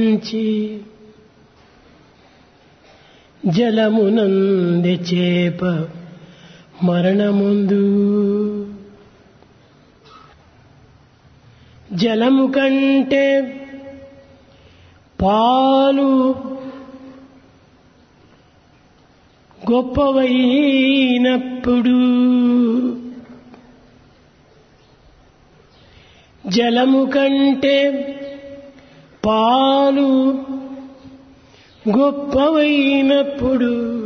మరణించి జలమునంది చేప మరణముందు జలము కంటే పాలు గొప్పవైనప్పుడు జలము కంటే పాలు గొప్పవైనప్పుడు